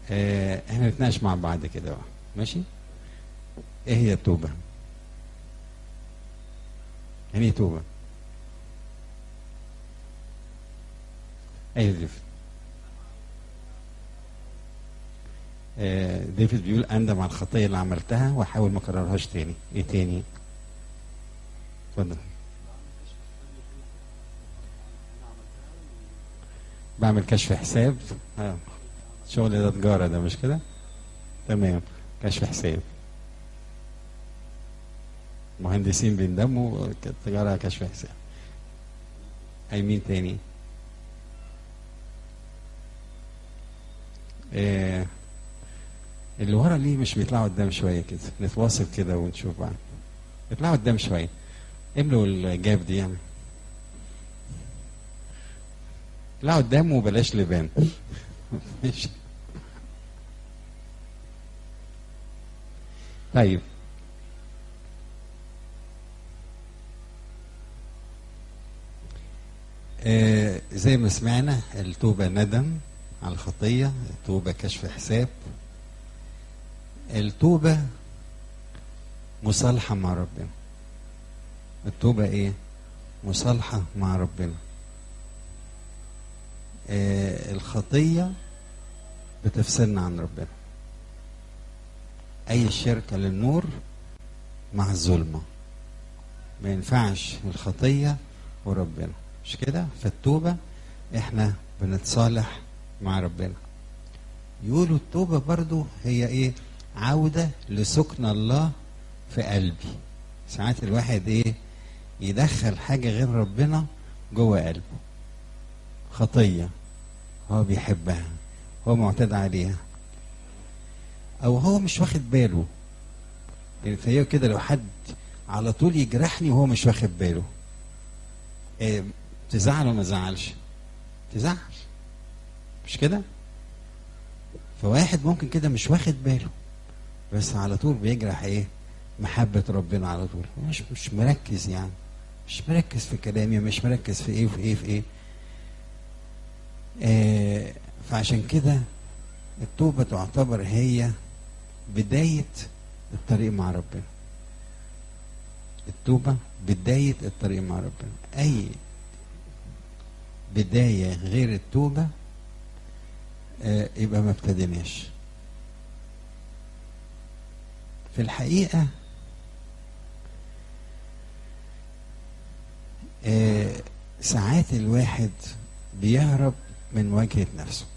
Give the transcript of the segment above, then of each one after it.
آه احنا نتناقش مع بعض كده بقى ماشي ايه هي التوبة يعني ايه توبة ايوه ديفيد آه ديفيد بيقول اندم على الخطية اللي عملتها واحاول ما اكررهاش تاني ايه تاني اتفضل بعمل كشف حساب اه شغل ده تجارة ده مش كده تمام كشف حساب مهندسين بيندموا تجارة كشف حساب اي مين تاني آه اللي ورا ليه مش بيطلعوا قدام شوية كده نتواصل كده ونشوف بعض اطلعوا قدام شوية املوا الجاب دي يعني اطلعوا قدام وبلاش لبان ماشي طيب آه زي ما سمعنا التوبة ندم على الخطية التوبة كشف حساب التوبة مصالحة مع ربنا التوبة ايه مصالحة مع ربنا آه الخطية بتفصلنا عن ربنا اي شركة للنور مع الظلمة ما ينفعش الخطية وربنا مش كده فالتوبة احنا بنتصالح مع ربنا يقولوا التوبة برضو هي ايه عودة لسكن الله في قلبي ساعات الواحد ايه يدخل حاجة غير ربنا جوه قلبه خطية هو بيحبها هو معتاد عليها او هو مش واخد باله يعني فهي كده لو حد على طول يجرحني وهو مش واخد باله إيه تزعل ولا ما تزعلش تزعل مش كده فواحد ممكن كده مش واخد باله بس على طول بيجرح ايه محبة ربنا على طول مش مش مركز يعني مش مركز في كلامي مش مركز في ايه في ايه في ايه آه فعشان كده التوبة تعتبر هي بداية الطريق مع ربنا التوبة بداية الطريق مع ربنا أي بداية غير التوبة آه يبقى ما ابتديناش في الحقيقة آه ساعات الواحد بيهرب من مواجهة نفسه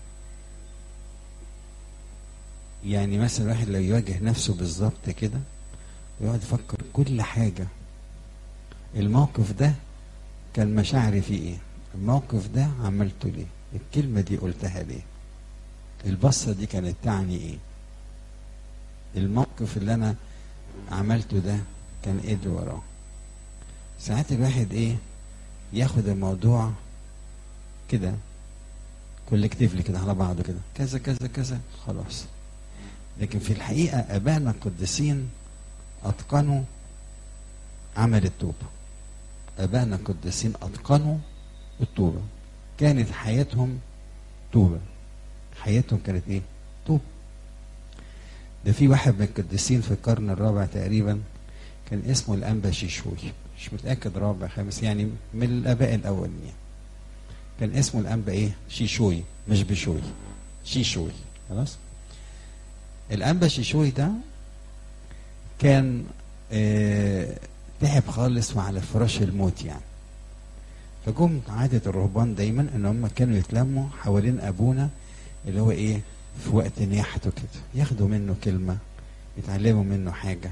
يعني مثلا الواحد لو يواجه نفسه بالظبط كده ويقعد يفكر كل حاجة الموقف ده كان مشاعري فيه ايه الموقف ده عملته ليه الكلمة دي قلتها ليه البصة دي كانت تعني ايه الموقف اللي انا عملته ده كان ايه اللي وراه ساعات الواحد ايه ياخد الموضوع كده كولكتيفلي كده على بعضه كده كذا كذا كذا خلاص لكن في الحقيقة أبانا القديسين أتقنوا عمل التوبة أبانا القديسين أتقنوا التوبة كانت حياتهم توبة حياتهم كانت إيه؟ توبة ده في واحد من القديسين في القرن الرابع تقريبا كان اسمه الأنبا شيشوي مش متأكد رابع خامس يعني من الآباء الأولين كان اسمه الأنبا إيه؟ شيشوي مش بشوي شيشوي خلاص؟ الأنبا شيشوي ده كان اه تعب خالص وعلى فراش الموت يعني فجم عادة الرهبان دايما ان هم كانوا يتلموا حوالين ابونا اللي هو ايه في وقت نياحته كده ياخدوا منه كلمة يتعلموا منه حاجة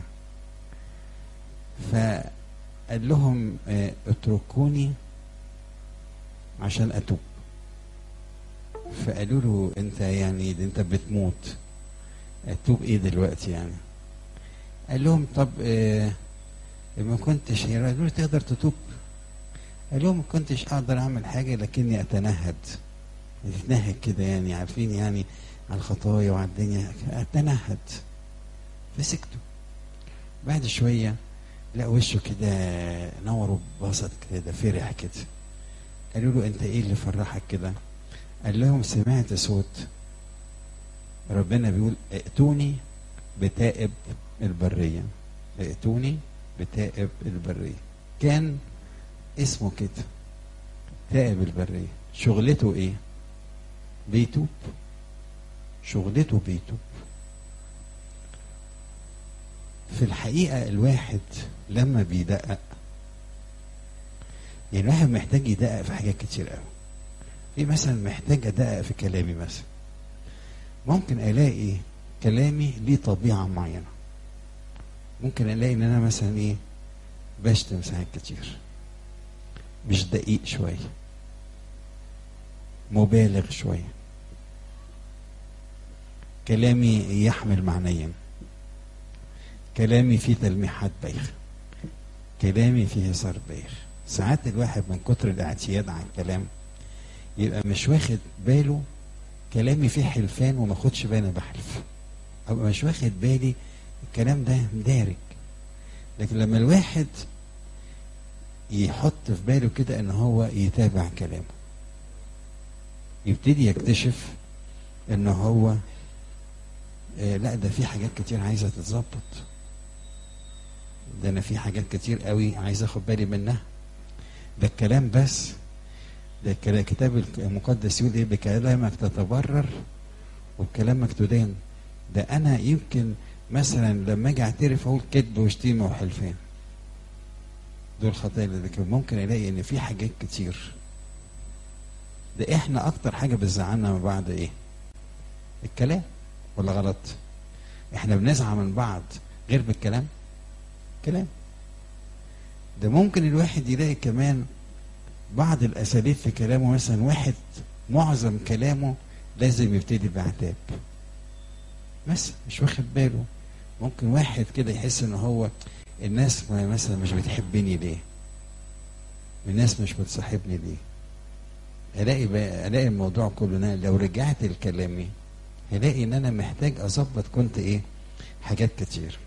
فقال لهم اه اتركوني عشان اتوب فقالوا له انت يعني انت بتموت اتوب ايه دلوقتي يعني قال لهم طب آه ما كنتش قالوا له تقدر تتوب قال لهم ما كنتش اقدر اعمل حاجه لكني اتنهد اتنهد كده يعني عارفين يعني على الخطايا وعلى الدنيا اتنهد فسكتوا بعد شويه لا وشه كده نور وبسط كده فرح كده قالوا له انت ايه اللي فرحك كده قال لهم سمعت صوت ربنا بيقول ائتوني بتائب البرية ائتوني بتائب البرية كان اسمه كده تائب البرية شغلته ايه بيتوب شغلته بيتوب في الحقيقة الواحد لما بيدقق يعني الواحد محتاج يدقق في حاجات كتير قوي في مثلا محتاج ادقق في كلامي مثلا ممكن الاقي كلامي ليه طبيعة معينة ممكن الاقي ان انا مثلا ايه بشتم ساعات كتير مش دقيق شوية مبالغ شوية كلامي يحمل معنيا كلامي فيه تلميحات بايخة كلامي فيه هزار بايخ ساعات الواحد من كتر الاعتياد على الكلام يبقى مش واخد باله كلامي فيه حلفان وما خدش بالي أنا بحلف او مش واخد بالي الكلام ده دارج لكن لما الواحد يحط في باله كده ان هو يتابع كلامه يبتدي يكتشف ان هو آه لا ده في حاجات كتير عايزه تتظبط ده انا في حاجات كتير قوي عايز اخد بالي منها ده الكلام بس ده الكلا- الكتاب المقدس يقول ايه بكلامك تتبرر وبكلامك تدان ده انا يمكن مثلا لما اجي اعترف اقول كذب وشتيمه وحلفان دول خطايا لكن ممكن الاقي ان في حاجات كتير ده احنا اكتر حاجه بتزعلنا من بعض ايه الكلام ولا غلط احنا بنزعل من بعض غير بالكلام كلام ده ممكن الواحد يلاقي كمان بعض الاساليب في كلامه مثلا واحد معظم كلامه لازم يبتدي بعتاب مثلا مش واخد باله ممكن واحد كده يحس ان هو الناس ما- مثلا مش بتحبني ليه الناس مش بتصاحبني ليه الاقي بقى الاقي الموضوع كله إن أنا لو رجعت لكلامي هلاقي ان انا محتاج اظبط كنت ايه حاجات كتير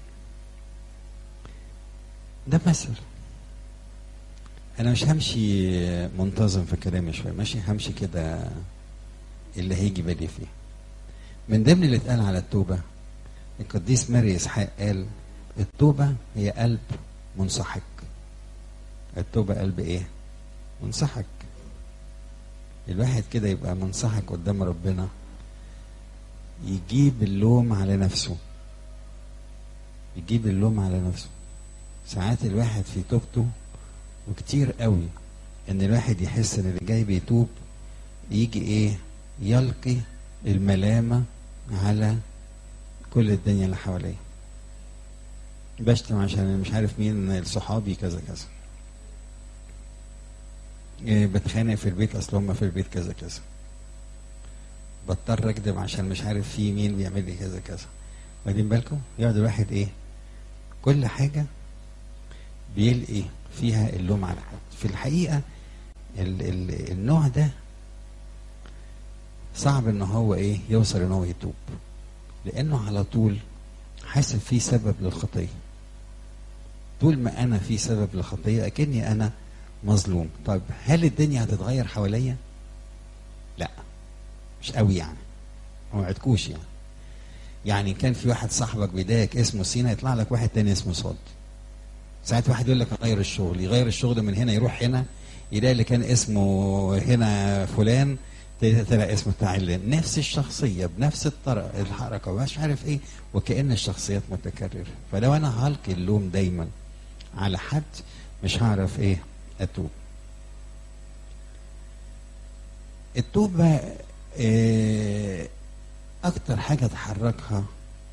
ده مثل انا مش همشي منتظم في كلامي شويه ماشي همشي كده اللي هيجي بالي فيه من ضمن اللي اتقال على التوبه القديس ماري اسحاق قال التوبه هي قلب منسحق التوبه قلب ايه منسحق الواحد كده يبقى منسحق قدام ربنا يجيب اللوم على نفسه يجيب اللوم على نفسه ساعات الواحد في توبته وكتير قوي ان الواحد يحس ان اللي جاي بيتوب يجي ايه يلقي الملامة على كل الدنيا اللي حواليه بشتم عشان مش عارف مين صحابي كذا كذا إيه بتخانق في البيت اصل هم في البيت كذا كذا بضطر اكذب عشان مش عارف في مين بيعمل لي كذا كذا واخدين بالكم يقعد الواحد ايه كل حاجه بيلقي فيها اللوم على حد في الحقيقه ال ال النوع ده صعب ان هو ايه يوصل ان هو يتوب لانه على طول حاسب فيه سبب للخطيه طول ما انا في سبب للخطيه اكني انا مظلوم طيب هل الدنيا هتتغير حواليا لا مش قوي يعني ما وعدكوش يعني يعني كان في واحد صاحبك بيضايقك اسمه سينا يطلع لك واحد تاني اسمه صاد ساعات واحد يقول لك غير الشغل يغير الشغل من هنا يروح هنا يلاقي اللي كان اسمه هنا فلان تلاقي اسمه بتاع اللي نفس الشخصيه بنفس الطرق الحركه ومش عارف ايه وكأن الشخصيات متكرره فلو انا هلقي اللوم دايما على حد مش هعرف ايه اتوب التوبه إيه اكتر حاجه تحركها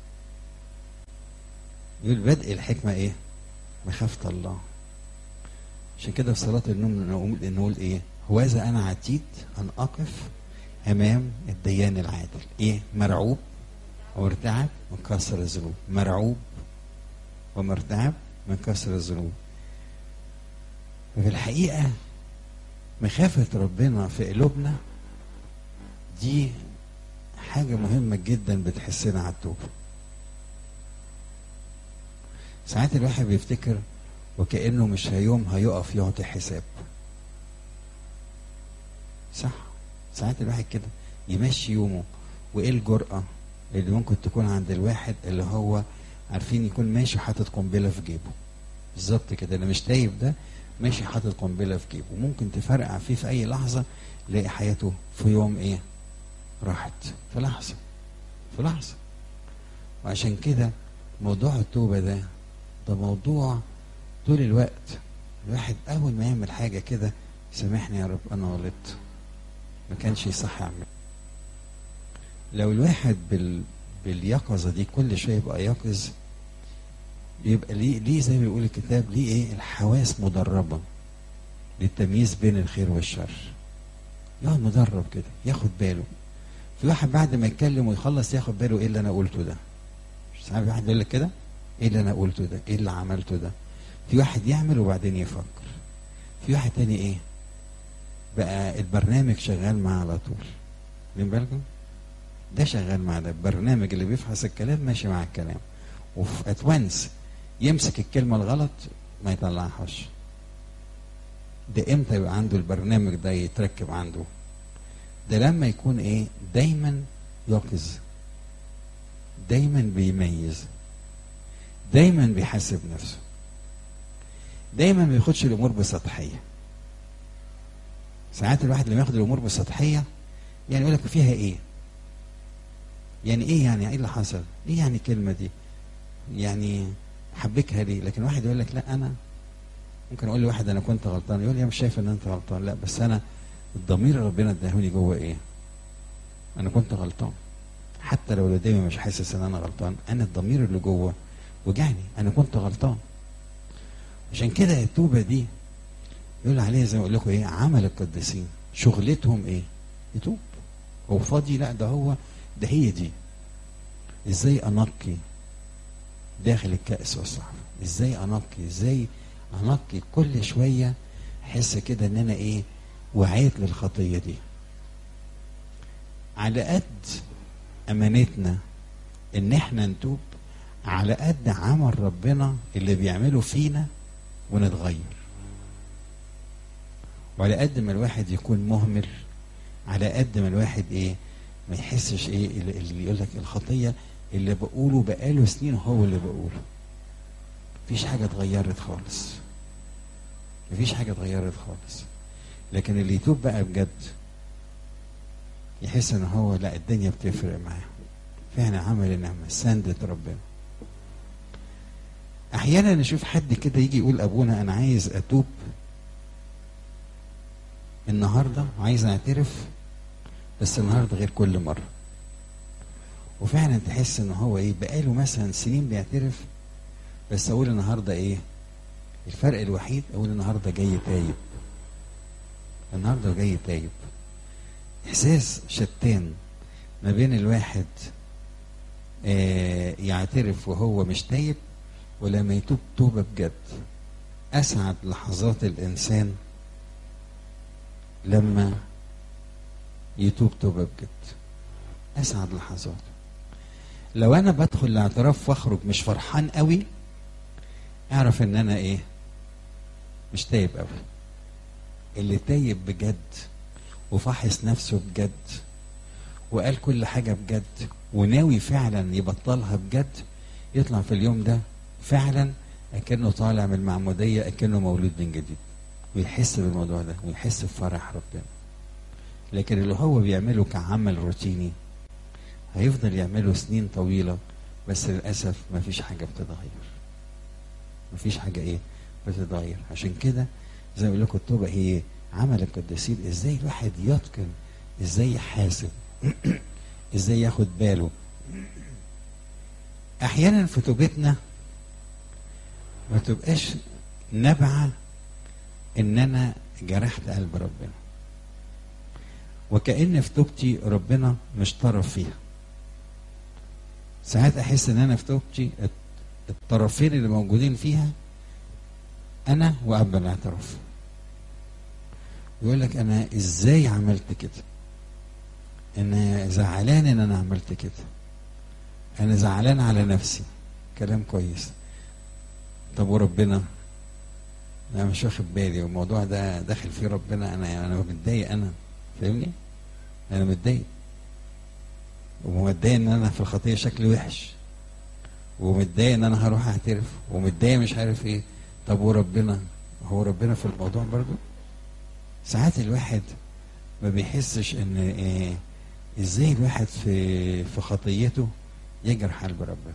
يقول بدء الحكمه ايه مخافه الله عشان كده في صلاه النوم نقول نقول ايه هوذا انا عتيد ان اقف امام الديان العادل ايه مرعوب ومرتعب من كسر الذنوب مرعوب ومرتعب من كسر الذنوب ففي الحقيقه مخافه ربنا في قلوبنا دي حاجه مهمه جدا بتحسنا على التوبه ساعات الواحد بيفتكر وكانه مش هيوم هيقف يعطي حساب صح ساعات الواحد كده يمشي يومه وايه الجرأة اللي ممكن تكون عند الواحد اللي هو عارفين يكون ماشي حاطط قنبله في جيبه بالظبط كده اللي مش تايب ده ماشي حاطط قنبله في جيبه ممكن تفرقع فيه في اي لحظه يلاقي حياته في يوم ايه راحت في لحظه في لحظه وعشان كده موضوع التوبه ده ده موضوع طول الوقت الواحد اول ما يعمل حاجه كده سامحني يا رب انا غلطت ما كانش يصح اعمل لو الواحد بال باليقظه دي كل شويه يبقى يقظ يبقى ليه ليه زي ما بيقول الكتاب ليه ايه الحواس مدربه للتمييز بين الخير والشر يقعد مدرب كده ياخد باله في واحد بعد ما يتكلم ويخلص ياخد باله ايه اللي انا قلته ده مش ساعات واحد يقول لك كده ايه اللي انا قلته ده ايه اللي عملته ده في واحد يعمل وبعدين يفكر في واحد تاني ايه بقى البرنامج شغال معاه على طول واخدين بالكم ده شغال مع ده البرنامج اللي بيفحص الكلام ماشي مع الكلام وفي ات وانس يمسك الكلمه الغلط ما يطلعهاش ده امتى يبقى عنده البرنامج ده يتركب عنده ده لما يكون ايه دايما يقظ دايما بيميز دايما بيحاسب نفسه دايما ما بياخدش الامور بسطحيه ساعات الواحد لما ياخد الامور بسطحيه يعني يقول لك فيها ايه يعني ايه يعني ايه اللي حصل ايه يعني الكلمه دي يعني حبكها ليه لكن واحد يقول لك لا انا ممكن اقول لواحد انا كنت غلطان يقول لي مش شايف ان انت غلطان لا بس انا الضمير اللي ربنا اداهوني جوه ايه انا كنت غلطان حتى لو اللي قدامي مش حاسس ان انا غلطان انا الضمير اللي جوه وجعني انا كنت غلطان عشان كده التوبه دي يقول عليها زي ما اقول لكم ايه عمل القديسين شغلتهم ايه يتوب هو فاضي لا ده هو ده هي دي ازاي انقي داخل الكأس والصحف ازاي انقي ازاي انقي كل شويه احس كده ان انا ايه وعيت للخطيه دي على قد امانتنا ان احنا نتوب على قد عمل ربنا اللي بيعمله فينا ونتغير وعلى قد ما الواحد يكون مهمل على قد ما الواحد ايه ما يحسش ايه اللي يقول لك الخطيه اللي بقوله بقاله سنين هو اللي بقوله مفيش حاجه اتغيرت خالص مفيش حاجه اتغيرت خالص لكن اللي يتوب بقى بجد يحس ان هو لا الدنيا بتفرق معاه فعلا عمل النعمه سندت ربنا احيانا نشوف حد كده يجي يقول ابونا انا عايز اتوب النهارده عايز اعترف بس النهارده غير كل مره وفعلا تحس ان هو ايه بقاله مثلا سنين بيعترف بس اقول النهارده ايه الفرق الوحيد اقول النهارده جاي تايب النهارده جاي تايب احساس شتان ما بين الواحد آه يعترف وهو مش تايب ولما يتوب توبه بجد اسعد لحظات الانسان لما يتوب توبه بجد اسعد لحظات لو انا بدخل الاعتراف واخرج مش فرحان قوي اعرف ان انا ايه مش تايب قوي اللي تايب بجد وفحص نفسه بجد وقال كل حاجه بجد وناوي فعلا يبطلها بجد يطلع في اليوم ده فعلا اكنه طالع من المعموديه اكنه مولود من جديد ويحس بالموضوع ده ويحس بفرح ربنا لكن اللي هو بيعمله كعمل روتيني هيفضل يعمله سنين طويله بس للاسف مفيش حاجه بتتغير مفيش حاجه ايه بتتغير عشان كده زي ما بقول لكم التوبه هي عمل القديسين ازاي الواحد يتقن ازاي يحاسب ازاي ياخد باله احيانا في توبتنا ما تبقاش نابعه ان انا جرحت قلب ربنا وكأن في توبتي ربنا مش طرف فيها ساعات احس ان انا في توبتي الطرفين اللي موجودين فيها انا واب الاعتراف يقول لك انا ازاي عملت كده انا زعلان ان انا عملت كده انا زعلان على نفسي كلام كويس طب وربنا انا مش واخد بالي والموضوع ده داخل فيه ربنا انا انا متضايق انا فاهمني انا متضايق ومتضايق ان انا في الخطيه شكلي وحش ومتضايق ان انا هروح اعترف ومتضايق مش عارف ايه طب وربنا هو ربنا في الموضوع برضو ساعات الواحد ما بيحسش ان إيه ازاي الواحد في في خطيته يجرح قلب ربنا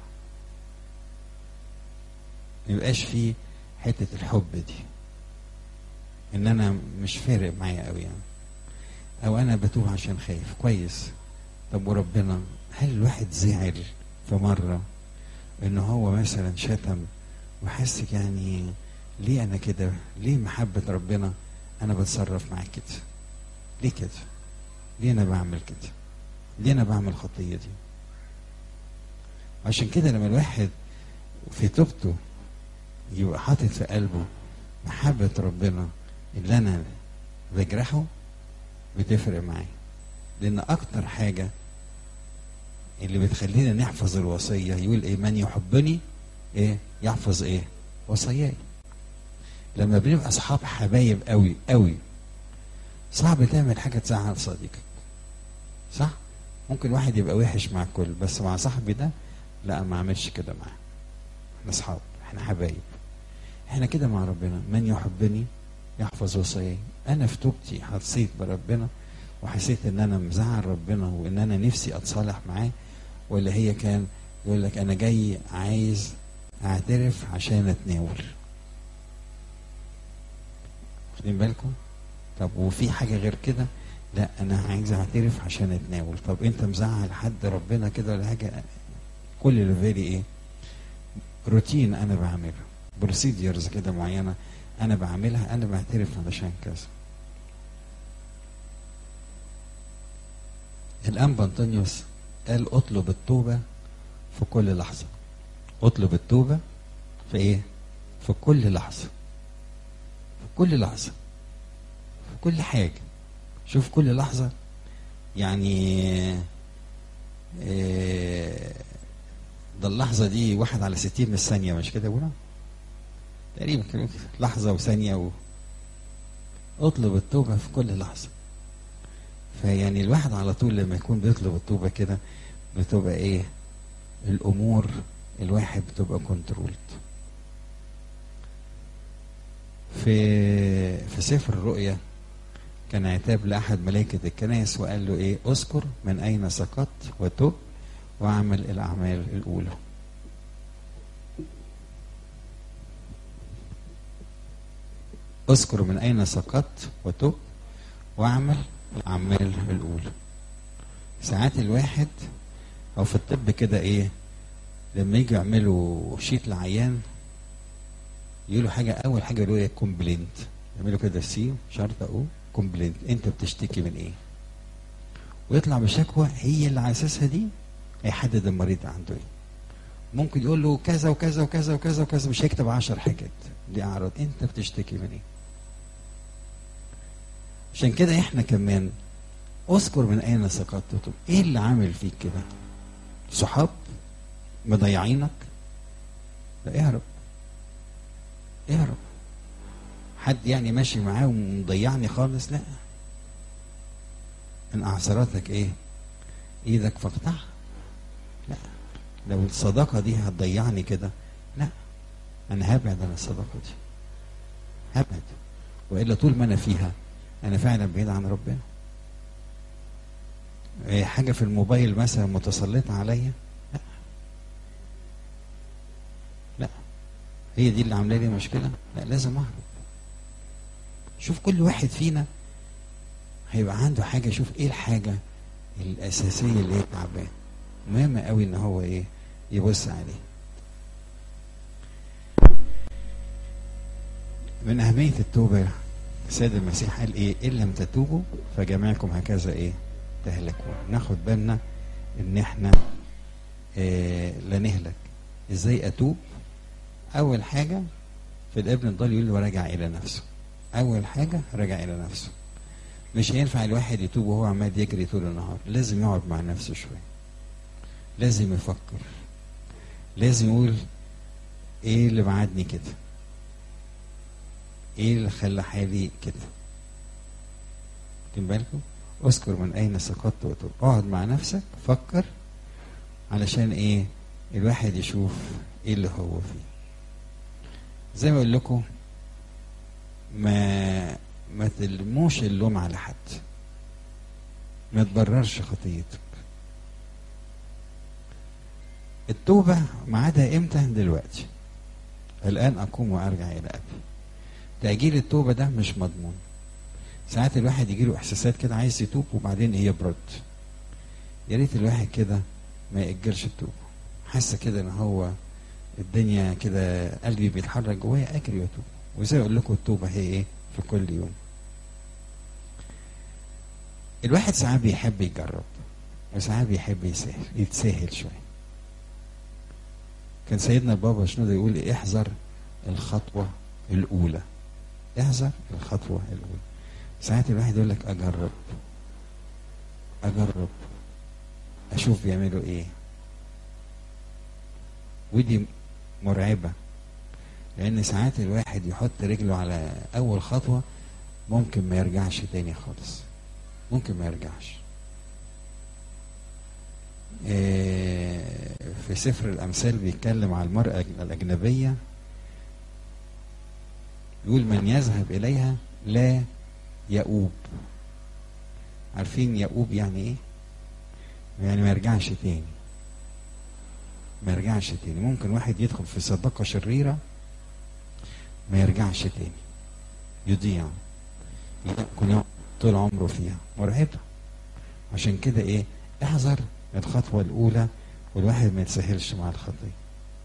ما يبقاش فيه حته الحب دي ان انا مش فارق معايا قوي يعني او انا بتوه عشان خايف كويس طب وربنا هل الواحد زعل في مره ان هو مثلا شتم وحس يعني ليه انا كده ليه محبه ربنا انا بتصرف معاه كده ليه كده ليه انا بعمل كده ليه انا بعمل الخطيه دي عشان كده لما الواحد في توبته يبقى حاطط في قلبه محبة ربنا اللي أنا بجرحه بتفرق معايا لأن أكتر حاجة اللي بتخلينا نحفظ الوصية يقول إيه من يحبني إيه يحفظ إيه وصاياي لما بنبقى أصحاب حبايب قوي قوي صعب تعمل حاجة تزعل صديقك صح؟ ممكن واحد يبقى وحش مع الكل بس مع صاحبي ده لا ما اعملش كده معاه احنا اصحاب احنا حبايب احنا كده مع ربنا من يحبني يحفظ وصاياي انا في توبتي حسيت بربنا وحسيت ان انا مزعل ربنا وان انا نفسي اتصالح معاه ولا هي كان يقول لك انا جاي عايز اعترف عشان اتناول واخدين بالكم طب وفي حاجه غير كده لا انا عايز اعترف عشان اتناول طب انت مزعل حد ربنا كده ولا حاجه كل اللي في بالي ايه روتين انا بعمله بروسيديرز كده معينه انا بعملها انا بعترف علشان كذا الانبا انطونيوس قال اطلب التوبه في كل لحظه اطلب التوبه في ايه في كل لحظه في كل لحظه في كل حاجه شوف كل لحظه يعني إيه ده اللحظة دي واحد على ستين من الثانية مش كده يا ابونا؟ تقريبا كده لحظة وثانية و... اطلب التوبة في كل لحظة فيعني الواحد على طول لما يكون بيطلب التوبة كده بتبقى ايه الامور الواحد بتبقى كنترولد في في سفر الرؤيا كان عتاب لاحد ملائكه الكنائس وقال له ايه اذكر من اين سقطت وتب واعمل الاعمال الاولى اذكر من اين سقطت وتب واعمل الاعمال الاولى ساعات الواحد او في الطب كده ايه لما يجوا يعملوا شيت لعيان يقولوا حاجه اول حاجه يقولوا ايه كومبلينت يعملوا كده سي شرطه او كومبلينت انت بتشتكي من ايه ويطلع بشكوى هي اللي على اساسها دي هيحدد المريض عنده ايه ممكن يقول له كذا وكذا وكذا وكذا وكذا مش هيكتب عشر حاجات دي اعراض انت بتشتكي من ايه عشان كده احنا كمان اذكر من اين سقطت طب ايه اللي عامل فيك كده صحاب مضيعينك لا اهرب اهرب حد يعني ماشي معاه ومضيعني خالص لا ان اعثرتك ايه ايدك فاقطعها لا لو الصداقه دي هتضيعني كده لا انا هبعد عن الصداقه دي هبعد والا طول ما انا فيها انا فعلا بعيد عن ربنا إيه حاجه في الموبايل مثلا متسلطه عليا لا لا هي دي اللي عامله لي مشكله لا لازم اهرب شوف كل واحد فينا هيبقى عنده حاجه شوف ايه الحاجه الاساسيه اللي هي تعبان مهم قوي ان هو ايه يبص عليه من اهميه التوبه السيد المسيح قال ايه ان لم تتوبوا فجميعكم هكذا ايه تهلكون ناخد بالنا ان احنا إيه لا نهلك ازاي اتوب اول حاجه في الابن الضال يقول له راجع الى نفسه اول حاجه راجع الى نفسه مش هينفع الواحد يتوب وهو عمال يجري طول النهار لازم يقعد مع نفسه شويه لازم يفكر لازم يقول ايه اللي بعدني كده ايه اللي خلى حالي كده واخدين بالكم اذكر من اين سقطت وتوب اقعد مع نفسك فكر علشان ايه الواحد يشوف ايه اللي هو فيه زي ما اقول لكم ما ما تلموش اللوم على حد ما تبررش خطيتك التوبة ميعادها امتى دلوقتي الآن أقوم وأرجع إلى أبي تأجيل التوبة ده مش مضمون ساعات الواحد يجيله إحساسات كده عايز يتوب وبعدين إيه يبرد يا ريت الواحد كده ما يأجلش التوبة حاسة كده إن هو الدنيا كده قلبي بيتحرك جوايا أجري وأتوب وزي أقول لكم التوبة هي إيه في كل يوم الواحد ساعات بيحب يجرب وساعات بيحب يسهل يتساهل شويه كان سيدنا بابا شنودة يقول إيه؟ احذر الخطوة الأولى احذر الخطوة الأولى ساعات الواحد يقول لك أجرب أجرب أشوف بيعملوا إيه ودي مرعبة لأن ساعات الواحد يحط رجله على أول خطوة ممكن ما يرجعش تاني خالص ممكن ما يرجعش إيه في سفر الأمثال بيتكلم على المرأة الأجنبية يقول من يذهب إليها لا يؤوب عارفين يؤوب يعني إيه؟ يعني ما يرجعش تاني ما يرجعش تاني ممكن واحد يدخل في صداقة شريرة ما يرجعش تاني يضيع يكون طول عمره فيها مرعبة عشان كده ايه احذر الخطوة الأولى والواحد ما يتسهلش مع الخطية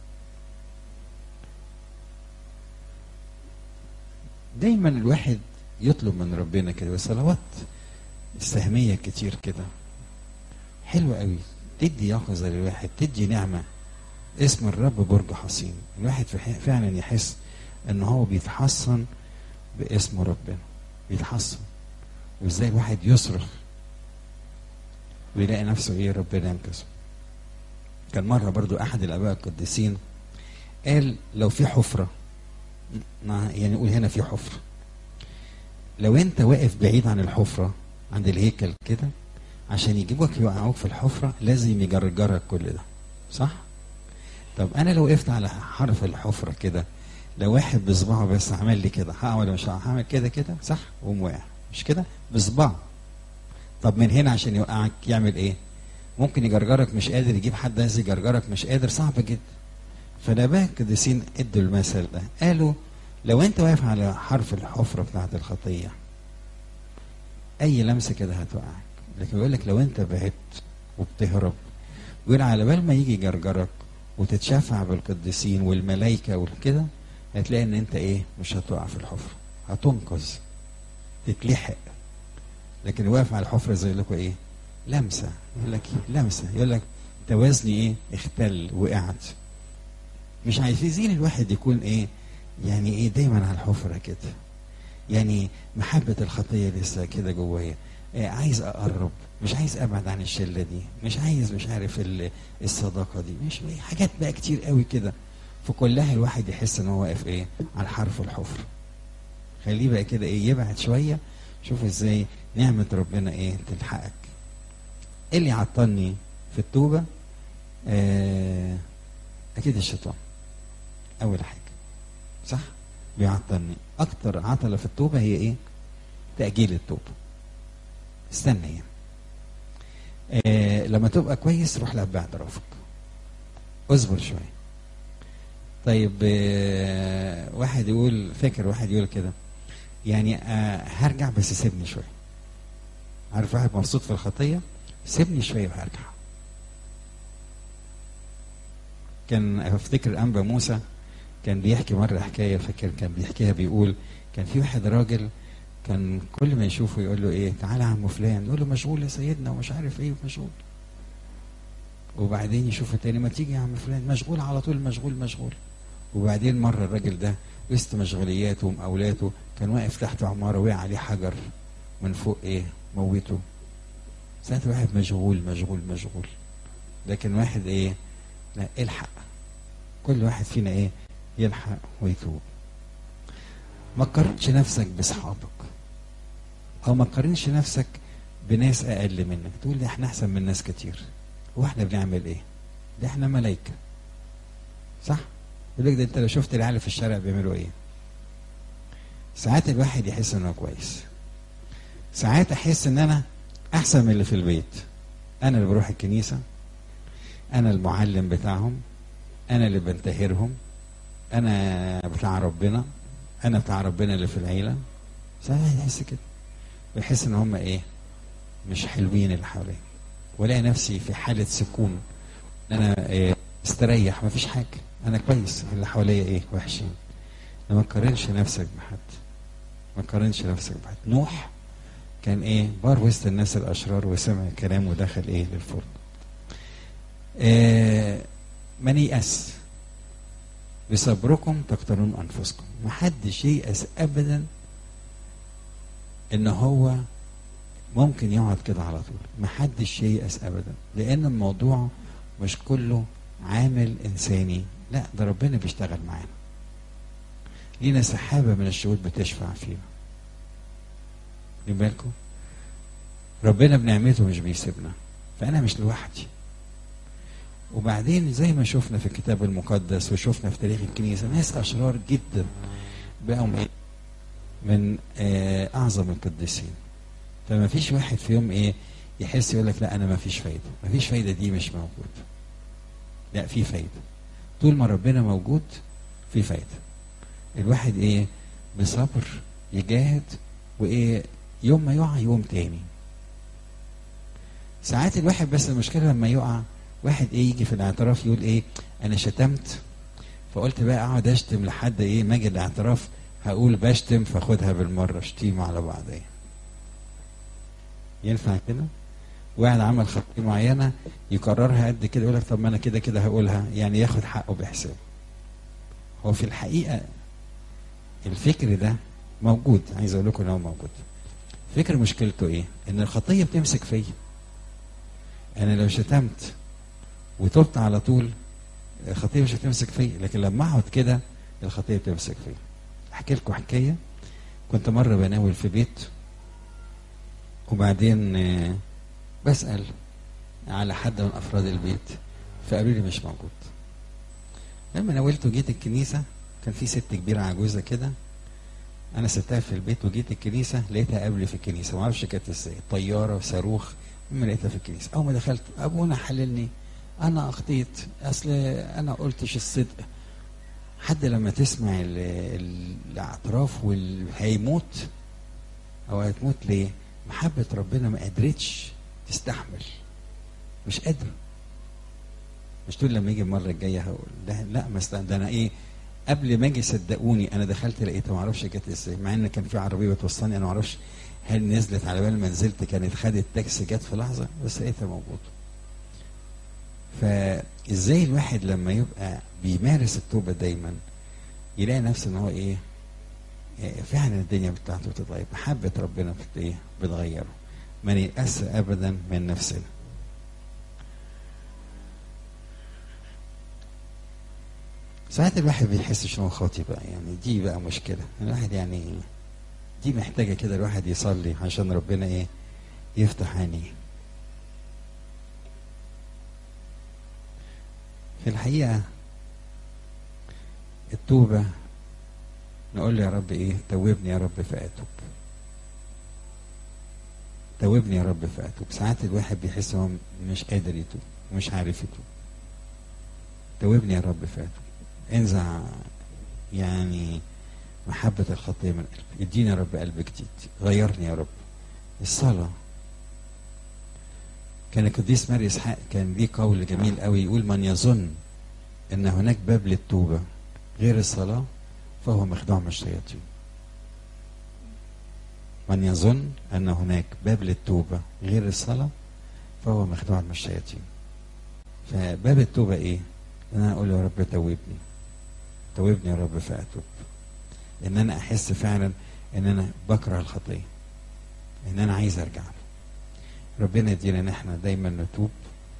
دايما الواحد يطلب من ربنا كده وصلوات السهمية كتير كده حلوة قوي تدي يقظة للواحد تدي نعمة اسم الرب برج حصين الواحد فعلا يحس ان هو بيتحصن باسم ربنا بيتحصن وازاي الواحد يصرخ ويلاقي نفسه ايه ربنا ينقذه كان مرة برضو احد الاباء القديسين قال لو في حفرة يعني نقول هنا في حفرة لو انت واقف بعيد عن الحفرة عند الهيكل كده عشان يجيبوك يوقعوك في الحفرة لازم يجرجرك كل ده صح؟ طب انا لو وقفت على حرف الحفرة كده لو واحد بصباعه بس عمل لي كده هقع ولا مش هعمل كده كده صح؟ وقوم واقع مش كده؟ بصباعه طب من هنا عشان يوقعك يعمل ايه؟ ممكن يجرجرك مش قادر يجيب حد عايز يجرجرك مش قادر صعب جدا فالاباء القديسين ادوا المثل ده قالوا لو انت واقف على حرف الحفره بتاعت الخطيه اي لمسه كده هتوقعك لكن يقول لك لو انت بعدت وبتهرب يقول على بال ما يجي يجرجرك وتتشفع بالقديسين والملائكه وكده هتلاقي ان انت ايه مش هتقع في الحفره هتنقذ تتلحق لكن واقف على الحفره زي لكم ايه لمسه يقول لك لمسه يقول لك توازني ايه اختل وقعت مش عايزين الواحد يكون ايه يعني ايه دايما على الحفره كده يعني محبه الخطيه لسه كده جوايا إيه عايز اقرب مش عايز ابعد عن الشله دي مش عايز مش عارف الصداقه دي مش حاجات بقى كتير قوي كده فكلها الواحد يحس ان هو واقف ايه على حرف الحفره خليه بقى كده ايه يبعد شويه شوف ازاي نعمه ربنا ايه تلحقك ايه اللي عطلني في التوبه آه اكيد الشيطان اول حاجه صح بيعطلني اكتر عطله في التوبه هي ايه تاجيل التوبه استنى يعني آه لما تبقى كويس روح لأب اعترافك اصبر شويه طيب آه واحد يقول فاكر واحد يقول كده يعني آه هرجع بس سيبني شويه عارف واحد مبسوط في الخطيه سيبني شويه وهرجع كان افتكر انبا موسى كان بيحكي مره حكايه فاكر كان بيحكيها بيقول كان في واحد راجل كان كل ما يشوفه يقول له ايه تعالى يا عم فلان يقول له مشغول يا سيدنا ومش عارف ايه مشغول وبعدين يشوفه تاني ما تيجي يا عم فلان مشغول على طول مشغول مشغول وبعدين مره الراجل ده وسط مشغولياته ومقاولاته كان واقف تحت عماره وقع عليه حجر من فوق ايه موته ساعات واحد مشغول مشغول مشغول لكن واحد ايه لا الحق كل واحد فينا ايه يلحق ويتوب ما تقارنش نفسك باصحابك او ما تقارنش نفسك بناس اقل منك تقول لي احنا احسن من ناس كتير هو احنا بنعمل ايه ده احنا ملايكه صح يقول لك ده انت لو شفت العيال في الشارع بيعملوا ايه ساعات الواحد يحس انه كويس ساعات احس ان انا احسن من اللي في البيت انا اللي بروح الكنيسه انا المعلم بتاعهم انا اللي بنتهرهم انا بتاع ربنا انا بتاع ربنا اللي في العيله ساعات يحس كده ويحس ان هم ايه مش حلوين اللي حواليه والاقي نفسي في حاله سكون ان انا إيه استريح مفيش حاجه انا كويس اللي حواليا ايه وحشين ما تقارنش نفسك بحد ما تقارنش نفسك بحد نوح كان ايه بار وسط الناس الاشرار وسمع الكلام ودخل ايه للفرن آه من يأس بصبركم تقتلون انفسكم ما حدش ييأس ابدا ان هو ممكن يقعد كده على طول ما حدش ييأس ابدا لان الموضوع مش كله عامل انساني لا ده ربنا بيشتغل معانا لينا سحابه من الشهود بتشفع فينا خدين بالكم ربنا بنعمته مش بيسيبنا فانا مش لوحدي وبعدين زي ما شفنا في الكتاب المقدس وشفنا في تاريخ الكنيسه ناس اشرار جدا بقوا ايه من آه اعظم القديسين فما فيش واحد في يوم ايه يحس يقول لك لا انا ما فيش فايده ما فيش فايده دي مش موجود لا في فايده طول ما ربنا موجود في فايده الواحد ايه بصبر يجاهد وايه يوم ما يقع يوم تاني ساعات الواحد بس المشكله لما يقع واحد ايه يجي في الاعتراف يقول ايه انا شتمت فقلت بقى اقعد اشتم لحد ايه ما اجي الاعتراف هقول بشتم فاخدها بالمره شتيمه على بعض ايه ينفع كده واحد عمل خطيه معينه يكررها قد كده يقول لك طب ما انا كده كده هقولها يعني ياخد حقه بحساب هو في الحقيقه الفكر ده موجود عايز اقول لكم ان هو موجود فكر مشكلته ايه ان الخطيه بتمسك فيا انا لو شتمت وتبت على طول الخطيه مش هتمسك فيا لكن لما اقعد كده الخطيه بتمسك فيا احكي لكم حكايه كنت مره بناول في بيت وبعدين بسال على حد من افراد البيت فقالوا لي مش موجود لما ناولت وجيت الكنيسه كان في ست كبيره عجوزه كده انا سبتها في البيت وجيت الكنيسه لقيتها قبلي في الكنيسه ما اعرفش كانت ازاي طياره وصاروخ المهم لقيتها في الكنيسه اول ما دخلت ابونا حللني انا اخطيت اصل انا قلتش الصدق حد لما تسمع الاعتراف وهيموت او هتموت ليه محبه ربنا ما قدرتش تستحمل مش قادره مش تقول لما يجي المره الجايه هقول ده لا ما ده انا ايه قبل ما اجي صدقوني انا دخلت لقيتها ما اعرفش جت ازاي مع ان كان في عربيه بتوصلني انا ما اعرفش هل نزلت على بال ما نزلت كانت خدت تاكسي جت في لحظه بس لقيتها موجوده فازاي الواحد لما يبقى بيمارس التوبه دايما يلاقي نفسه ان هو ايه فعلا الدنيا بتاعته بتتغير محبه ربنا بت ايه بتغيره ما ييأس ابدا من نفسنا ساعات الواحد بيحسش ان هو خاطي بقى يعني دي بقى مشكله الواحد يعني دي محتاجه كده الواحد يصلي عشان ربنا ايه يفتح عينيه في الحقيقه التوبه نقول له يا رب ايه توبني يا رب فاتوب توبني يا رب فاتوب ساعات الواحد بيحس هو مش قادر يتوب مش عارف يتوب توبني يا رب فاتوب انزع يعني محبة الخطية من قلبي اديني يا رب قلب جديد غيرني يا رب الصلاة كان القديس ماري اسحاق كان ليه قول جميل قوي يقول من يظن ان هناك باب للتوبة غير الصلاة فهو مخدوع من الشياطين من يظن ان هناك باب للتوبة غير الصلاة فهو مخدوع من الشياطين فباب التوبة ايه ان انا اقول يا رب توبني توبني يا رب فاتوب ان انا احس فعلا ان انا بكره الخطيه ان انا عايز ارجع له ربنا يدينا ان احنا دايما نتوب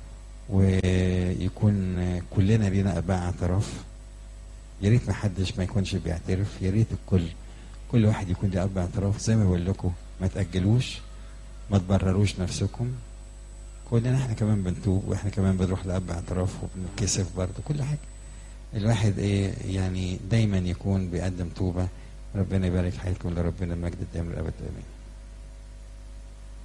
ويكون كلنا لينا اباء اعتراف يا ريت ما حدش ما يكونش بيعترف يا ريت الكل كل واحد يكون ليه اب اعتراف زي ما بقول لكم ما تاجلوش ما تبرروش نفسكم كلنا احنا كمان بنتوب واحنا كمان بنروح لاب اعتراف وبنتكسف برضه كل حاجه الواحد ايه يعني دايما يكون بيقدم توبه ربنا يبارك حياتكم لربنا المجد الدائم الابد امين